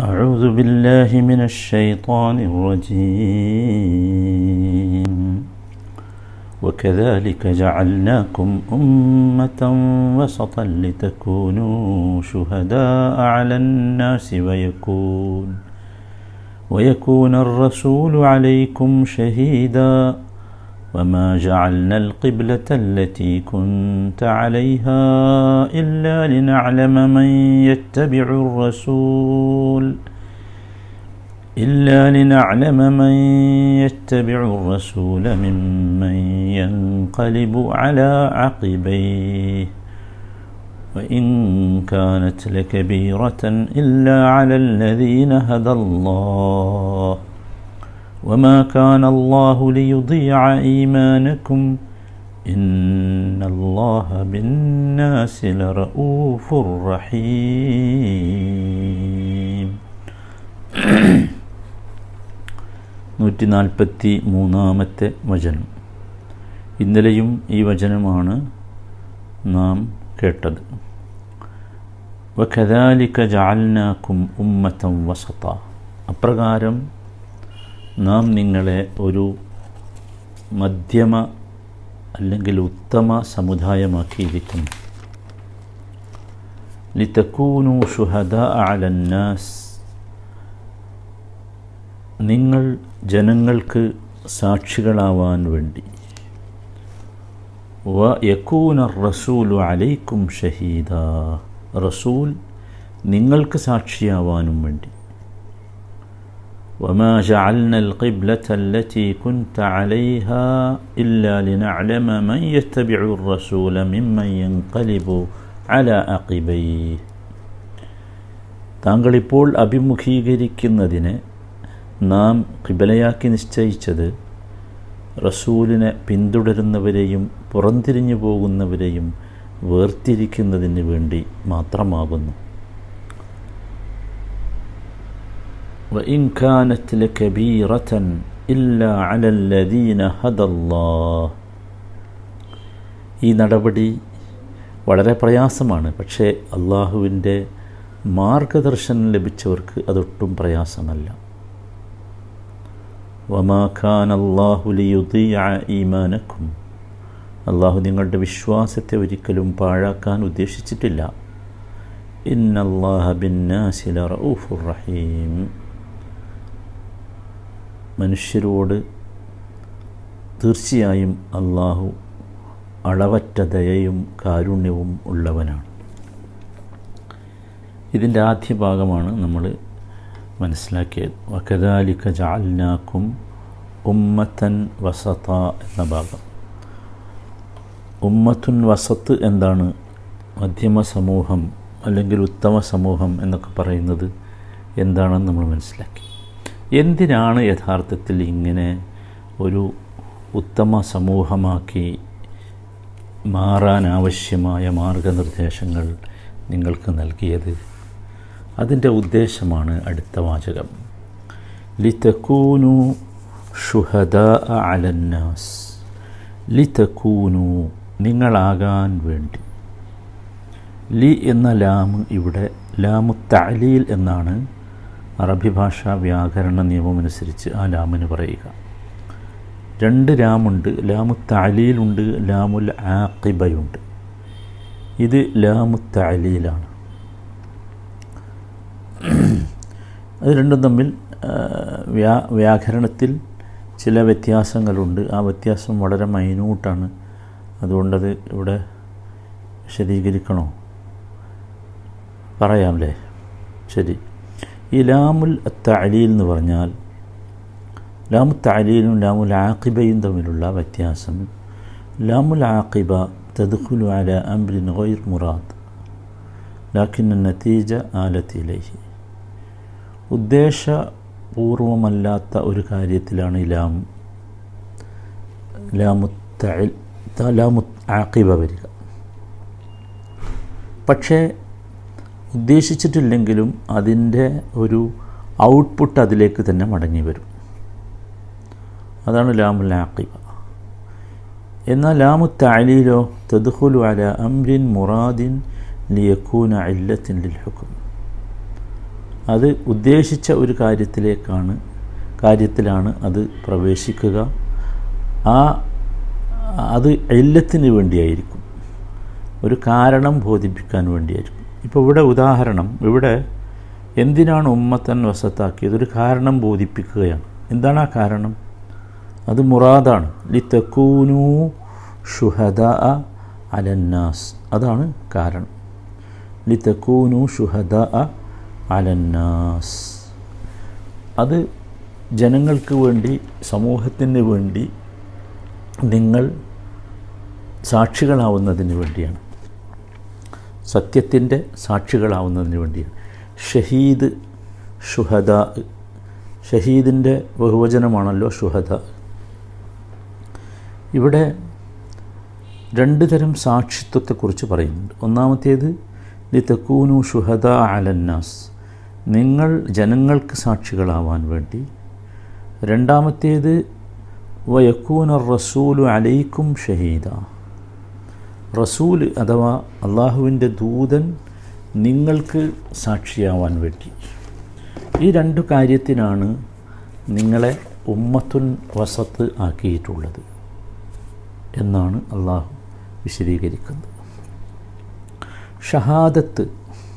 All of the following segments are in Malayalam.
أعوذ بالله من الشيطان الرجيم وكذلك جعلناكم أمة وسطا لتكونوا شهداء على الناس ويكون ويكون الرسول عليكم شهيدا وما جعلنا القبلة التي كنت عليها إلا لنعلم من يتبع الرسول إلا لنعلم من يتبع الرسول ممن ينقلب على عقبيه وإن كانت لكبيرة إلا على الذين هدى الله وما كان الله ليضيع إيمانكم إن الله بالناس لرؤوف رحيم നൂറ്റി നാൽപ്പത്തി മൂന്നാമത്തെ വചനം ഇന്നലെയും ഈ വചനമാണ് നാം കേട്ടത് വഖദാലിക ജാൽനാക്കും ഉമ്മത്തം വസത്ത അപ്രകാരം നാം നിങ്ങളെ ഒരു മധ്യമ അല്ലെങ്കിൽ ഉത്തമ സമുദായമാക്കിയിരിക്കുന്നു ലിതക്കൂനു ഷുഹദ അലന്നാസ് നിങ്ങൾ ജനങ്ങൾക്ക് സാക്ഷികളാവാൻ വേണ്ടി വ യക്കൂന റസൂലു അലൈക്കും ഷഹീദ റസൂൽ നിങ്ങൾക്ക് സാക്ഷിയാവാനും വേണ്ടി وما جعلنا القبلة التي كنت عليها إلا لنعلم من يتبع الرسول ممن ينقلب على عقبيه താങ്കളിപ്പോൾ അഭിമുഖീകരിക്കുന്നതിനെ നാം കിബലയാക്കി നിശ്ചയിച്ചത് റസൂലിനെ പിന്തുടരുന്നവരെയും പുറംതിരിഞ്ഞു പോകുന്നവരെയും വേർതിരിക്കുന്നതിന് വേണ്ടി മാത്രമാകുന്നു وإن كانت لكبيرة إلا على الذين هدى الله ഈ നടപടി വളരെ പ്രയാസമാണ് പക്ഷേ അള്ളാഹുവിൻ്റെ മാർഗദർശനം ലഭിച്ചവർക്ക് അതൊട്ടും പ്രയാസമല്ല വമാ ഖാൻ അള്ളാഹു ലിയുദിയ ഈമാനക്കും അള്ളാഹു നിങ്ങളുടെ വിശ്വാസത്തെ ഒരിക്കലും പാഴാക്കാൻ ഉദ്ദേശിച്ചിട്ടില്ല ഇന്നല്ലാഹ ബിന്നാസില റഊഫുർ റഹീം മനുഷ്യരോട് തീർച്ചയായും അള്ളാഹു അളവറ്റ ദയയും കാരുണ്യവും ഉള്ളവനാണ് ഇതിൻ്റെ ആദ്യ ഭാഗമാണ് നമ്മൾ മനസ്സിലാക്കിയത് വക്കദാലിക്ക ജാൽനാക്കും ഉമ്മത്തൻ വസത്ത എന്ന ഭാഗം ഉമ്മത്തുൻ വസത്ത് എന്താണ് മധ്യമ സമൂഹം അല്ലെങ്കിൽ ഉത്തമ സമൂഹം എന്നൊക്കെ പറയുന്നത് എന്താണെന്ന് നമ്മൾ മനസ്സിലാക്കി എന്തിനാണ് യഥാർത്ഥത്തിൽ ഇങ്ങനെ ഒരു ഉത്തമ സമൂഹമാക്കി മാറാൻ ആവശ്യമായ മാർഗനിർദ്ദേശങ്ങൾ നിങ്ങൾക്ക് നൽകിയത് അതിൻ്റെ ഉദ്ദേശമാണ് അടുത്ത വാചകം ലിതക്കൂനു ഷുഹദ അലന്നാസ് ലിതക്കൂനു നിങ്ങളാകാൻ വേണ്ടി ലി എന്ന ലാമ് ഇവിടെ ലാമു തലീൽ എന്നാണ് അറബി ഭാഷാ വ്യാകരണ നിയമമനുസരിച്ച് ആ ലാമിന് പറയുക രണ്ട് ലാമുണ്ട് ലാമു താലീലുണ്ട് ലാമുൽ ആക്കിബയുണ്ട് ഇത് ലാമു താലീലാണ് അത് രണ്ടും തമ്മിൽ വ്യാ വ്യാകരണത്തിൽ ചില വ്യത്യാസങ്ങളുണ്ട് ആ വ്യത്യാസം വളരെ മൈന്യൂട്ടാണ് അതുകൊണ്ടത് ഇവിടെ വിശദീകരിക്കണോ പറയാമല്ലേ ശരി ഈ ലാമുൽ തലീൽ എന്ന് പറഞ്ഞാൽ ലാമു തലീലും ലാമുൽ ആക്കിബയും തമ്മിലുള്ള വ്യത്യാസം ലാമുൽ ആക്കിബ തദ്ഖുലു അല അംറിൻ ഗൈർ മുറാദ് ലാക്കിൻ നതീജ ആലത്തിലേഹി ഉദ്ദേശപൂർവമല്ലാത്ത ഒരു കാര്യത്തിലാണ് ഈ ലാം ലാമു ലാമു ആക്കിബ വരിക പക്ഷേ ഉദ്ദേശിച്ചിട്ടില്ലെങ്കിലും അതിൻ്റെ ഒരു ഔട്ട്പുട്ട് അതിലേക്ക് തന്നെ മടങ്ങി വരും അതാണ് ലാമുൽ ആക്കിബ എന്നാൽ ലാമു താലീലോ തദ്ഖുലു അല അംരിൻ മുറാദിൻ ലിയക്കൂന ഇല്ലത്തിൻ ലിൽ ഹുക്കും അത് ഉദ്ദേശിച്ച ഒരു കാര്യത്തിലേക്കാണ് കാര്യത്തിലാണ് അത് പ്രവേശിക്കുക ആ അത് എല്ലത്തിന് വേണ്ടിയായിരിക്കും ഒരു കാരണം ബോധിപ്പിക്കാൻ വേണ്ടിയായിരിക്കും ഇപ്പോൾ ഇവിടെ ഉദാഹരണം ഇവിടെ എന്തിനാണ് ഉമ്മത്തൻ വസത്താക്കിയത് ഒരു കാരണം ബോധിപ്പിക്കുകയാണ് എന്താണ് ആ കാരണം അത് മുറാദാണ് ലി തെക്കൂനു ഷുഹദ അലന്നാസ് അതാണ് കാരണം ലി തെക്കൂനു ഷുഹദ അലന്നാസ് അത് ജനങ്ങൾക്ക് വേണ്ടി സമൂഹത്തിന് വേണ്ടി നിങ്ങൾ സാക്ഷികളാവുന്നതിന് വേണ്ടിയാണ് സത്യത്തിൻ്റെ സാക്ഷികളാവുന്നതിന് വേണ്ടിയാണ് ഷഹീദ് ഷുഹദ ഷഹീദിൻ്റെ ബഹുവചനമാണല്ലോ ഷുഹദ ഇവിടെ രണ്ട് തരം സാക്ഷിത്വത്തെക്കുറിച്ച് പറയുന്നുണ്ട് ഒന്നാമത്തേത് ലി തെക്കൂനു ഷുഹദ അലന്നാസ് നിങ്ങൾ ജനങ്ങൾക്ക് സാക്ഷികളാവാൻ വേണ്ടി രണ്ടാമത്തേത് വയക്കൂന റസൂലു അലൈക്കും ഷഹീദ റസൂല് അഥവാ അള്ളാഹുവിൻ്റെ ദൂതൻ നിങ്ങൾക്ക് സാക്ഷിയാവാൻ വേണ്ടി ഈ രണ്ടു കാര്യത്തിനാണ് നിങ്ങളെ ഉമ്മത്തുൻ വസത്ത് ആക്കിയിട്ടുള്ളത് എന്നാണ് അള്ളാഹു വിശദീകരിക്കുന്നത് ഷഹാദത്ത്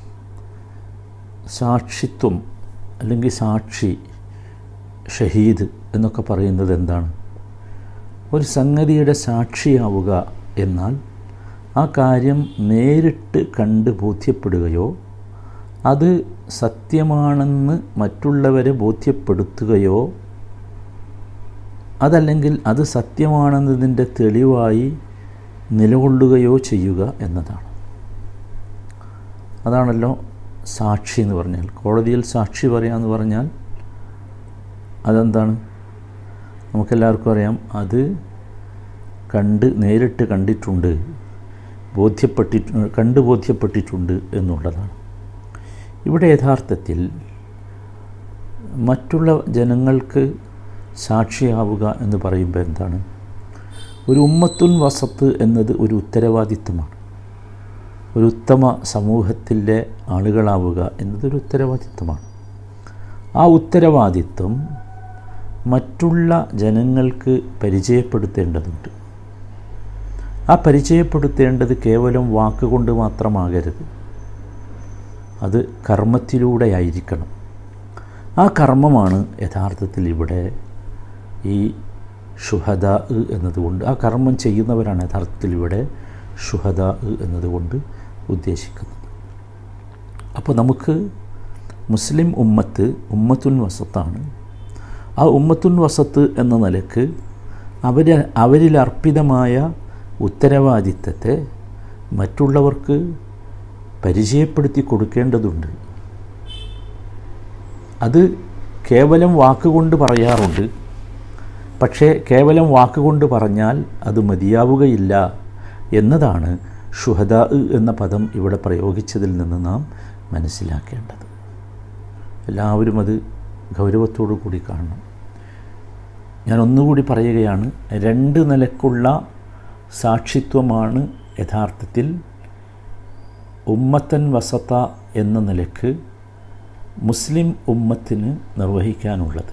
സാക്ഷിത്വം അല്ലെങ്കിൽ സാക്ഷി ഷഹീദ് എന്നൊക്കെ പറയുന്നത് എന്താണ് ഒരു സംഗതിയുടെ സാക്ഷിയാവുക എന്നാൽ ആ കാര്യം നേരിട്ട് കണ്ട് ബോധ്യപ്പെടുകയോ അത് സത്യമാണെന്ന് മറ്റുള്ളവരെ ബോധ്യപ്പെടുത്തുകയോ അതല്ലെങ്കിൽ അത് സത്യമാണെന്നതിൻ്റെ തെളിവായി നിലകൊള്ളുകയോ ചെയ്യുക എന്നതാണ് അതാണല്ലോ സാക്ഷി എന്ന് പറഞ്ഞാൽ കോടതിയിൽ സാക്ഷി പറയാമെന്ന് പറഞ്ഞാൽ അതെന്താണ് നമുക്കെല്ലാവർക്കും അറിയാം അത് കണ്ട് നേരിട്ട് കണ്ടിട്ടുണ്ട് ബോധ്യപ്പെട്ടിട്ട് കണ്ട് ബോധ്യപ്പെട്ടിട്ടുണ്ട് എന്നുള്ളതാണ് ഇവിടെ യഥാർത്ഥത്തിൽ മറ്റുള്ള ജനങ്ങൾക്ക് സാക്ഷിയാവുക എന്ന് പറയുമ്പോൾ എന്താണ് ഒരു ഉമ്മത്തുൻ വസത്ത് എന്നത് ഒരു ഉത്തരവാദിത്വമാണ് ഒരു ഉത്തമ സമൂഹത്തിലെ ആളുകളാവുക എന്നതൊരു ഉത്തരവാദിത്വമാണ് ആ ഉത്തരവാദിത്വം മറ്റുള്ള ജനങ്ങൾക്ക് പരിചയപ്പെടുത്തേണ്ടതുണ്ട് ആ പരിചയപ്പെടുത്തേണ്ടത് കേവലം വാക്കുകൊണ്ട് മാത്രമാകരുത് അത് കർമ്മത്തിലൂടെ ആയിരിക്കണം ആ കർമ്മമാണ് യഥാർത്ഥത്തിൽ ഇവിടെ ഈ ഷുഹദ എന്നതുകൊണ്ട് ആ കർമ്മം ചെയ്യുന്നവരാണ് യഥാർത്ഥത്തിൽ ഇവിടെ ഷുഹദ എന്നതുകൊണ്ട് ഉദ്ദേശിക്കുന്നത് അപ്പോൾ നമുക്ക് മുസ്ലിം ഉമ്മത്ത് ഉമ്മത്തുൻ വസത്താണ് ആ ഉമ്മത്തുൻ വസത്ത് എന്ന നിലക്ക് അവർ അവരിൽ അർപ്പിതമായ ഉത്തരവാദിത്തത്തെ മറ്റുള്ളവർക്ക് പരിചയപ്പെടുത്തി കൊടുക്കേണ്ടതുണ്ട് അത് കേവലം വാക്കുകൊണ്ട് പറയാറുണ്ട് പക്ഷേ കേവലം വാക്കുകൊണ്ട് പറഞ്ഞാൽ അത് മതിയാവുകയില്ല എന്നതാണ് ഷുഹദ എന്ന പദം ഇവിടെ പ്രയോഗിച്ചതിൽ നിന്ന് നാം മനസ്സിലാക്കേണ്ടത് എല്ലാവരും അത് ഗൗരവത്തോടു കൂടി കാണണം ഞാൻ ഒന്നുകൂടി പറയുകയാണ് രണ്ട് നിലക്കുള്ള സാക്ഷിത്വമാണ് യഥാർത്ഥത്തിൽ ഉമ്മത്തൻ വസത്ത എന്ന നിലക്ക് മുസ്ലിം ഉമ്മത്തിന് നിർവഹിക്കാനുള്ളത്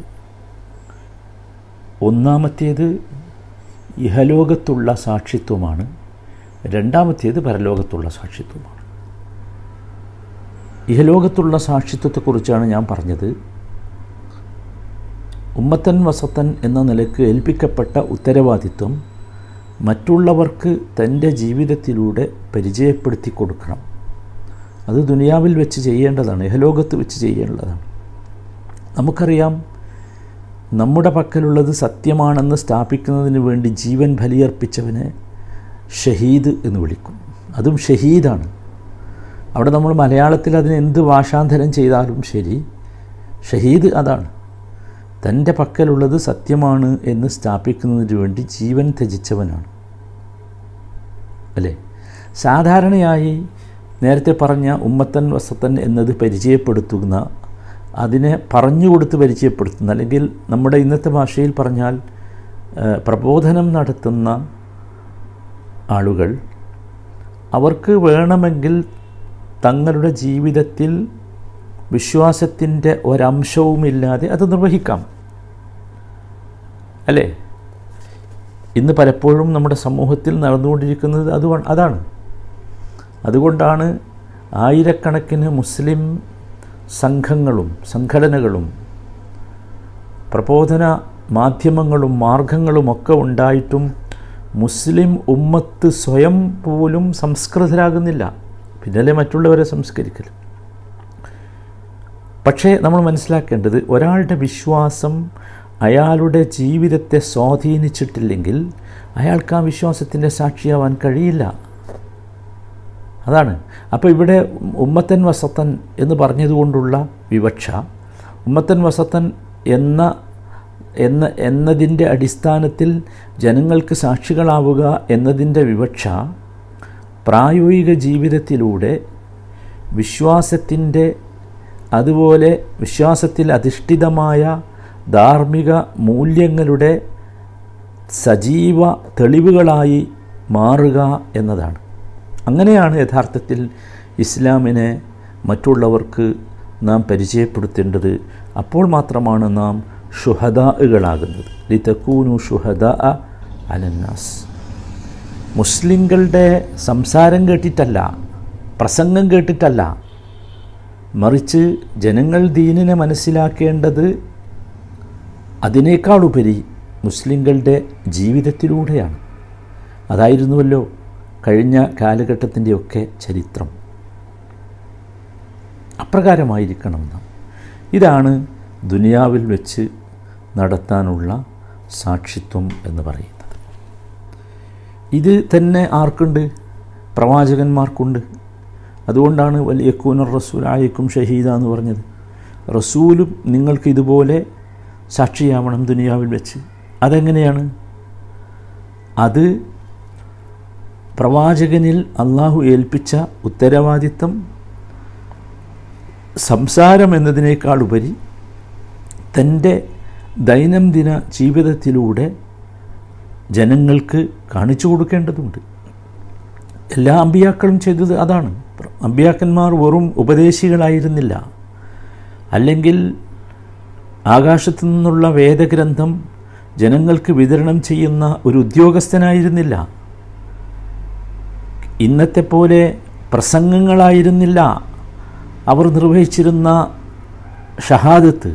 ഒന്നാമത്തേത് ഇഹലോകത്തുള്ള സാക്ഷിത്വമാണ് രണ്ടാമത്തേത് പരലോകത്തുള്ള സാക്ഷിത്വമാണ് ഇഹലോകത്തുള്ള സാക്ഷിത്വത്തെക്കുറിച്ചാണ് ഞാൻ പറഞ്ഞത് ഉമ്മത്തൻ വസത്തൻ എന്ന നിലക്ക് ഏൽപ്പിക്കപ്പെട്ട ഉത്തരവാദിത്വം മറ്റുള്ളവർക്ക് തൻ്റെ ജീവിതത്തിലൂടെ പരിചയപ്പെടുത്തി കൊടുക്കണം അത് ദുനിയാവിൽ വെച്ച് ചെയ്യേണ്ടതാണ് ഇഹലോകത്ത് വെച്ച് ചെയ്യേണ്ടതാണ് നമുക്കറിയാം നമ്മുടെ പക്കലുള്ളത് സത്യമാണെന്ന് സ്ഥാപിക്കുന്നതിന് വേണ്ടി ജീവൻ ബലിയർപ്പിച്ചവനെ ഷഹീദ് എന്ന് വിളിക്കും അതും ഷഹീദാണ് അവിടെ നമ്മൾ മലയാളത്തിൽ അതിന് എന്ത് ഭാഷാന്തരം ചെയ്താലും ശരി ഷഹീദ് അതാണ് തൻ്റെ പക്കലുള്ളത് സത്യമാണ് എന്ന് സ്ഥാപിക്കുന്നതിന് വേണ്ടി ജീവൻ ത്യജിച്ചവനാണ് അല്ലേ സാധാരണയായി നേരത്തെ പറഞ്ഞ ഉമ്മത്തൻ വസത്തൻ എന്നത് പരിചയപ്പെടുത്തുന്ന അതിനെ പറഞ്ഞു കൊടുത്ത് പരിചയപ്പെടുത്തുന്ന അല്ലെങ്കിൽ നമ്മുടെ ഇന്നത്തെ ഭാഷയിൽ പറഞ്ഞാൽ പ്രബോധനം നടത്തുന്ന ആളുകൾ അവർക്ക് വേണമെങ്കിൽ തങ്ങളുടെ ജീവിതത്തിൽ വിശ്വാസത്തിൻ്റെ ഒരംശവുമില്ലാതെ അത് നിർവഹിക്കാം അല്ലേ ഇന്ന് പലപ്പോഴും നമ്മുടെ സമൂഹത്തിൽ നടന്നുകൊണ്ടിരിക്കുന്നത് അത് അതാണ് അതുകൊണ്ടാണ് ആയിരക്കണക്കിന് മുസ്ലിം സംഘങ്ങളും സംഘടനകളും പ്രബോധന മാധ്യമങ്ങളും മാർഗങ്ങളുമൊക്കെ ഉണ്ടായിട്ടും മുസ്ലിം ഉമ്മത്ത് സ്വയം പോലും സംസ്കൃതരാകുന്നില്ല പിന്നല്ലേ മറ്റുള്ളവരെ സംസ്കരിക്കൽ പക്ഷേ നമ്മൾ മനസ്സിലാക്കേണ്ടത് ഒരാളുടെ വിശ്വാസം അയാളുടെ ജീവിതത്തെ സ്വാധീനിച്ചിട്ടില്ലെങ്കിൽ അയാൾക്ക് ആ വിശ്വാസത്തിൻ്റെ സാക്ഷിയാവാൻ കഴിയില്ല അതാണ് അപ്പോൾ ഇവിടെ ഉമ്മത്തൻ വസത്തൻ എന്ന് പറഞ്ഞതുകൊണ്ടുള്ള വിവക്ഷ ഉമ്മത്തൻ വസത്തൻ എന്ന എന്ന എന്നതിൻ്റെ അടിസ്ഥാനത്തിൽ ജനങ്ങൾക്ക് സാക്ഷികളാവുക എന്നതിൻ്റെ വിവക്ഷ പ്രായോഗിക ജീവിതത്തിലൂടെ വിശ്വാസത്തിൻ്റെ അതുപോലെ വിശ്വാസത്തിൽ അധിഷ്ഠിതമായ ധാർമ്മിക മൂല്യങ്ങളുടെ സജീവ തെളിവുകളായി മാറുക എന്നതാണ് അങ്ങനെയാണ് യഥാർത്ഥത്തിൽ ഇസ്ലാമിനെ മറ്റുള്ളവർക്ക് നാം പരിചയപ്പെടുത്തേണ്ടത് അപ്പോൾ മാത്രമാണ് നാം ഷുഹദാകളാകുന്നത് ലിതക്കൂനു ഷുഹദ അലന്നാസ് മുസ്ലിങ്ങളുടെ സംസാരം കേട്ടിട്ടല്ല പ്രസംഗം കേട്ടിട്ടല്ല മറിച്ച് ജനങ്ങൾ ദീനിനെ മനസ്സിലാക്കേണ്ടത് അതിനേക്കാളുപരി മുസ്ലിങ്ങളുടെ ജീവിതത്തിലൂടെയാണ് അതായിരുന്നുവല്ലോ കഴിഞ്ഞ കാലഘട്ടത്തിൻ്റെയൊക്കെ ചരിത്രം അപ്രകാരമായിരിക്കണം നാം ഇതാണ് ദുനിയാവിൽ വെച്ച് നടത്താനുള്ള സാക്ഷിത്വം എന്ന് പറയുന്നത് ഇത് തന്നെ ആർക്കുണ്ട് പ്രവാചകന്മാർക്കുണ്ട് അതുകൊണ്ടാണ് വലിയ കൂനർ റസൂൽ ആയിക്കും ഷഹീദ എന്ന് പറഞ്ഞത് റസൂലും നിങ്ങൾക്ക് ഇതുപോലെ സാക്ഷിയാവണം ദുനിയാവിൽ വെച്ച് അതെങ്ങനെയാണ് അത് പ്രവാചകനിൽ അള്ളാഹു ഏൽപ്പിച്ച ഉത്തരവാദിത്തം സംസാരം എന്നതിനേക്കാൾ ഉപരി തൻ്റെ ദൈനംദിന ജീവിതത്തിലൂടെ ജനങ്ങൾക്ക് കാണിച്ചു കൊടുക്കേണ്ടതുണ്ട് എല്ലാ അമ്പിയാക്കളും ചെയ്തത് അതാണ് അമ്പിയാക്കന്മാർ വെറും ഉപദേശികളായിരുന്നില്ല അല്ലെങ്കിൽ ആകാശത്തു നിന്നുള്ള വേദഗ്രന്ഥം ജനങ്ങൾക്ക് വിതരണം ചെയ്യുന്ന ഒരു ഉദ്യോഗസ്ഥനായിരുന്നില്ല ഇന്നത്തെ പോലെ പ്രസംഗങ്ങളായിരുന്നില്ല അവർ നിർവഹിച്ചിരുന്ന ഷഹാദത്ത്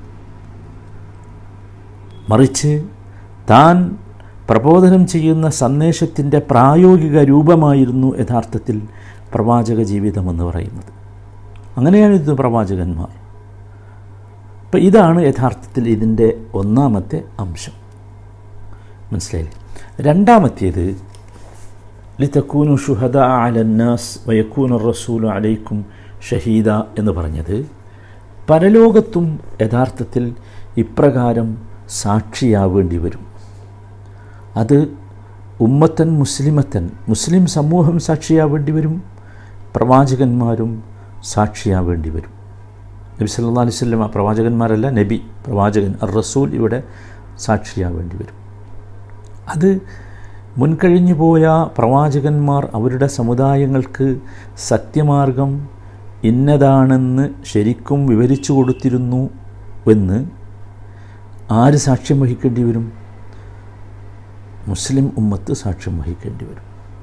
മറിച്ച് താൻ പ്രബോധനം ചെയ്യുന്ന സന്ദേശത്തിൻ്റെ പ്രായോഗിക രൂപമായിരുന്നു യഥാർത്ഥത്തിൽ പ്രവാചക ജീവിതമെന്ന് പറയുന്നത് അങ്ങനെയാണ് ഇത് പ്രവാചകന്മാർ അപ്പം ഇതാണ് യഥാർത്ഥത്തിൽ ഇതിൻ്റെ ഒന്നാമത്തെ അംശം മനസ്സിലായില്ലേ രണ്ടാമത്തേത് ലിതക്കൂനു ഷുഹദ അലന്നാസ് വയക്കൂനു റസൂൽ അലൈക്കും ഷഹീദ എന്ന് പറഞ്ഞത് പരലോകത്തും യഥാർത്ഥത്തിൽ ഇപ്രകാരം സാക്ഷിയാവേണ്ടി വരും അത് ഉമ്മത്തൻ മുസ്ലിമത്തൻ മുസ്ലിം സമൂഹം സാക്ഷിയാവേണ്ടി വരും പ്രവാചകന്മാരും സാക്ഷിയാവേണ്ടി വരും നബി സല്ലാ അലൈഹി സ്വല്ലം പ്രവാചകന്മാരല്ല നബി പ്രവാചകൻ അർ റസൂൽ ഇവിടെ സാക്ഷിയാവേണ്ടി വരും അത് മുൻകഴിഞ്ഞു പോയ പ്രവാചകന്മാർ അവരുടെ സമുദായങ്ങൾക്ക് സത്യമാർഗം ഇന്നതാണെന്ന് ശരിക്കും വിവരിച്ചു കൊടുത്തിരുന്നു എന്ന് ആര് സാക്ഷ്യം വഹിക്കേണ്ടി വരും മുസ്ലിം ഉമ്മത്ത് സാക്ഷ്യം വഹിക്കേണ്ടി വരും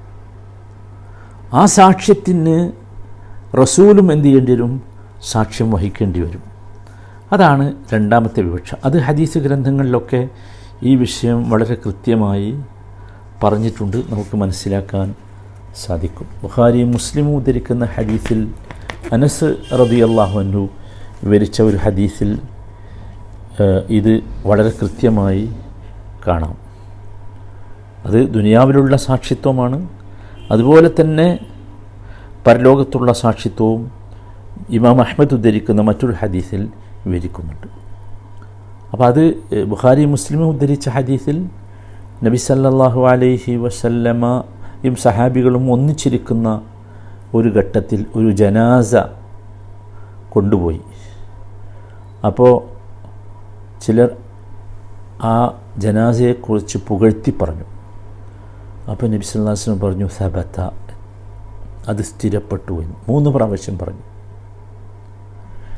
ആ സാക്ഷ്യത്തിന് റസൂലും എന്ത് ചെയ്യേണ്ടി വരും സാക്ഷ്യം വഹിക്കേണ്ടി വരും അതാണ് രണ്ടാമത്തെ വിവക്ഷ അത് ഹദീസ് ഗ്രന്ഥങ്ങളിലൊക്കെ ഈ വിഷയം വളരെ കൃത്യമായി പറഞ്ഞിട്ടുണ്ട് നമുക്ക് മനസ്സിലാക്കാൻ സാധിക്കും ബുഖാരി മുസ്ലിം ഉദ്ധരിക്കുന്ന ഹദീസിൽ അനസ് റബി അള്ളാഹുനു വിവരിച്ച ഒരു ഹദീസിൽ ഇത് വളരെ കൃത്യമായി കാണാം അത് ദുനിയാവിലുള്ള സാക്ഷിത്വമാണ് അതുപോലെ തന്നെ പരലോകത്തുള്ള സാക്ഷിത്വവും ഇമാം അഹമ്മദ് ഉദ്ധരിക്കുന്ന മറ്റൊരു ഹദീസിൽ വിവരിക്കുന്നുണ്ട് അപ്പോൾ അത് ബുഖാരി മുസ്ലിം ഉദ്ധരിച്ച ഹദീസിൽ നബി സല്ലല്ലാഹു അലൈഹി വസല്ലമയും സഹാബികളും ഒന്നിച്ചിരിക്കുന്ന ഒരു ഘട്ടത്തിൽ ഒരു ജനാസ കൊണ്ടുപോയി അപ്പോൾ ചിലർ ആ ജനാസയെക്കുറിച്ച് പുകഴ്ത്തി പറഞ്ഞു അപ്പോൾ നബി സല്ലാസ്ലം പറഞ്ഞു സബത്ത അത് സ്ഥിരപ്പെട്ടു എന്ന് മൂന്ന് പ്രാവശ്യം പറഞ്ഞു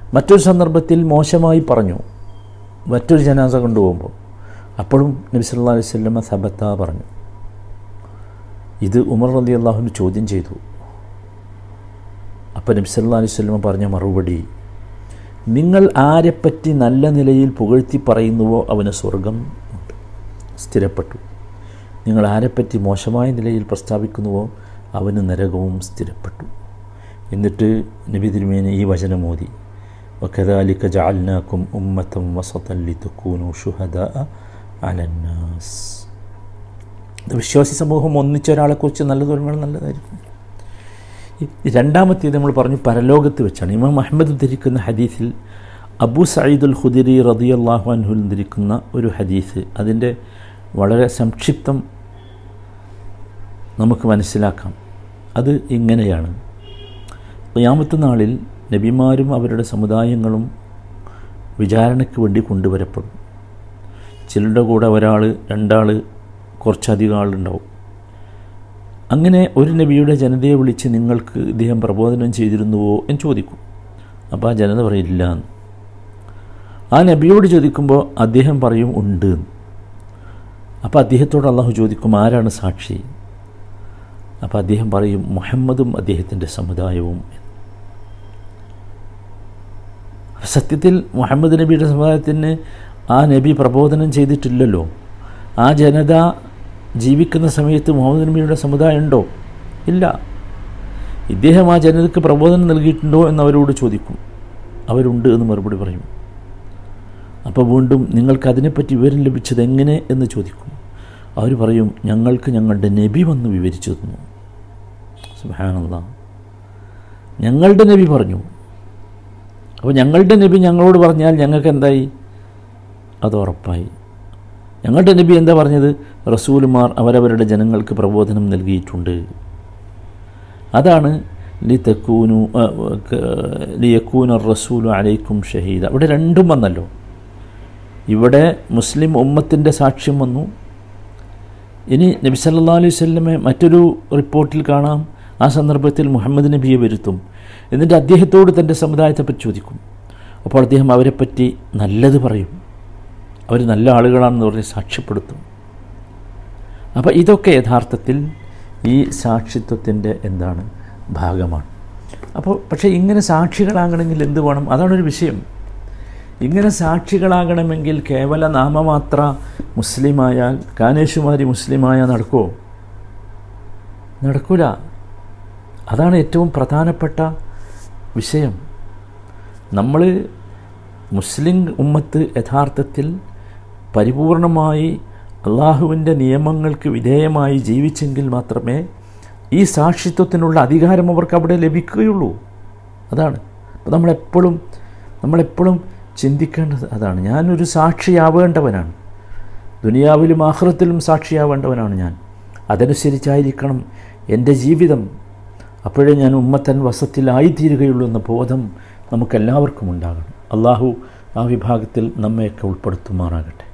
മറ്റൊരു സന്ദർഭത്തിൽ മോശമായി പറഞ്ഞു മറ്റൊരു ജനാസ കൊണ്ടുപോകുമ്പോൾ അപ്പോഴും നബി സല്ലാ അലൈഹി സ്വല്ലമ സബത്ത പറഞ്ഞു ഇത് ഉമർ റലി അള്ളാഹുവിന് ചോദ്യം ചെയ്തു അപ്പോൾ നബി സല്ലാ അലൈഹി സ്വല്ലമ പറഞ്ഞ മറുപടി നിങ്ങൾ ആരെപ്പറ്റി നല്ല നിലയിൽ പുകഴ്ത്തി പറയുന്നുവോ അവന് സ്വർഗം ഉണ്ട് സ്ഥിരപ്പെട്ടു നിങ്ങൾ ആരെപ്പറ്റി മോശമായ നിലയിൽ പ്രസ്താവിക്കുന്നുവോ അവന് നരകവും സ്ഥിരപ്പെട്ടു എന്നിട്ട് നബി തിരുമേനി ഈ വചനം മോദി وكذلك جعلناكم أمة وسطا لتكونوا شهداء على الناس വിശ്വാസി സമൂഹം ഒന്നിച്ച ഒരാളെക്കുറിച്ച് നല്ലത് പറയുമ്പോൾ നല്ലതായിരിക്കും ഈ രണ്ടാമത്തേത് നമ്മൾ പറഞ്ഞു പരലോകത്ത് വെച്ചാണ് ഇമാം അഹമ്മദ് ധരിക്കുന്ന ഹദീസിൽ അബു സയ്യിദുൽ ഖുദിരി റദിയല്ലാഹു അൻഹുൽ ധരിക്കുന്ന ഒരു ഹദീസ് അതിൻ്റെ വളരെ സംക്ഷിപ്തം നമുക്ക് മനസ്സിലാക്കാം അത് ഇങ്ങനെയാണ് ഖിയാമത്ത് നാളിൽ നബിമാരും അവരുടെ സമുദായങ്ങളും വിചാരണയ്ക്ക് വേണ്ടി കൊണ്ടുവരപ്പെടും ചിലരുടെ കൂടെ ഒരാൾ രണ്ടാൾ കുറച്ചധികം ആളുണ്ടാവും അങ്ങനെ ഒരു നബിയുടെ ജനതയെ വിളിച്ച് നിങ്ങൾക്ക് ഇദ്ദേഹം പ്രബോധനം ചെയ്തിരുന്നുവോ എന്ന് ചോദിക്കും അപ്പോൾ ആ ജനത പറയില്ല എന്ന് ആ നബിയോട് ചോദിക്കുമ്പോൾ അദ്ദേഹം പറയും ഉണ്ട് അപ്പോൾ അദ്ദേഹത്തോട് അള്ളാഹു ചോദിക്കും ആരാണ് സാക്ഷി അപ്പോൾ അദ്ദേഹം പറയും മുഹമ്മദും അദ്ദേഹത്തിൻ്റെ സമുദായവും സത്യത്തിൽ മുഹമ്മദ് നബിയുടെ സമുദായത്തിന് ആ നബി പ്രബോധനം ചെയ്തിട്ടില്ലല്ലോ ആ ജനത ജീവിക്കുന്ന സമയത്ത് മുഹമ്മദ് നബിയുടെ സമുദായം ഉണ്ടോ ഇല്ല ഇദ്ദേഹം ആ ജനതയ്ക്ക് പ്രബോധനം നൽകിയിട്ടുണ്ടോ എന്ന് അവരോട് ചോദിക്കും അവരുണ്ട് എന്ന് മറുപടി പറയും അപ്പോൾ വീണ്ടും നിങ്ങൾക്ക് അതിനെപ്പറ്റി വിവരം ലഭിച്ചത് എങ്ങനെ എന്ന് ചോദിക്കും അവർ പറയും ഞങ്ങൾക്ക് ഞങ്ങളുടെ നബി വന്ന് വിവരിച്ചു തന്നു സുഹാനല്ല ഞങ്ങളുടെ നബി പറഞ്ഞു അപ്പോൾ ഞങ്ങളുടെ നബി ഞങ്ങളോട് പറഞ്ഞാൽ ഞങ്ങൾക്ക് എന്തായി അത് ഉറപ്പായി ഞങ്ങളുടെ നബി എന്താ പറഞ്ഞത് റസൂലുമാർ അവരവരുടെ ജനങ്ങൾക്ക് പ്രബോധനം നൽകിയിട്ടുണ്ട് അതാണ് ലി തെക്കൂനു ലി യക്കൂന റസൂലു അലൈക്കും ഷഹീദ ഇവിടെ രണ്ടും വന്നല്ലോ ഇവിടെ മുസ്ലിം ഉമ്മത്തിൻ്റെ സാക്ഷ്യം വന്നു ഇനി നബി സല്ലാ അലൈഹി സ്വല്ലമെ മറ്റൊരു റിപ്പോർട്ടിൽ കാണാം ആ സന്ദർഭത്തിൽ മുഹമ്മദ് നബിയെ വരുത്തും എന്നിട്ട് അദ്ദേഹത്തോട് തൻ്റെ സമുദായത്തെപ്പറ്റി ചോദിക്കും അപ്പോൾ അദ്ദേഹം അവരെപ്പറ്റി നല്ലത് പറയും അവർ നല്ല ആളുകളാണെന്ന് പറഞ്ഞ് സാക്ഷ്യപ്പെടുത്തും അപ്പോൾ ഇതൊക്കെ യഥാർത്ഥത്തിൽ ഈ സാക്ഷിത്വത്തിൻ്റെ എന്താണ് ഭാഗമാണ് അപ്പോൾ പക്ഷേ ഇങ്ങനെ സാക്ഷികളാകണമെങ്കിൽ എന്ത് വേണം അതാണൊരു വിഷയം ഇങ്ങനെ സാക്ഷികളാകണമെങ്കിൽ കേവല നാമമാത്ര മുസ്ലിമായാൽ കാനേഷുമാരി മുസ്ലിമായ നടക്കുമോ നടക്കൂല അതാണ് ഏറ്റവും പ്രധാനപ്പെട്ട വിഷയം നമ്മൾ മുസ്ലിം ഉമ്മത്ത് യഥാർത്ഥത്തിൽ പരിപൂർണമായി അള്ളാഹുവിൻ്റെ നിയമങ്ങൾക്ക് വിധേയമായി ജീവിച്ചെങ്കിൽ മാത്രമേ ഈ സാക്ഷിത്വത്തിനുള്ള അധികാരം അവർക്ക് അവിടെ ലഭിക്കുകയുള്ളൂ അതാണ് അപ്പോൾ നമ്മളെപ്പോഴും നമ്മളെപ്പോഴും ചിന്തിക്കേണ്ടത് അതാണ് ഞാനൊരു സാക്ഷിയാവേണ്ടവനാണ് ദുനിയാവിലും ആഹ്റത്തിലും സാക്ഷിയാവേണ്ടവനാണ് ഞാൻ അതനുസരിച്ചായിരിക്കണം എൻ്റെ ജീവിതം അപ്പോഴേ ഞാൻ ഉമ്മത്തൻ വസത്തിലായിത്തീരുകയുള്ളൂ എന്ന ബോധം നമുക്കെല്ലാവർക്കും ഉണ്ടാകണം അള്ളാഹു ആ വിഭാഗത്തിൽ നമ്മയൊക്കെ ഉൾപ്പെടുത്തുമാറാകട്ടെ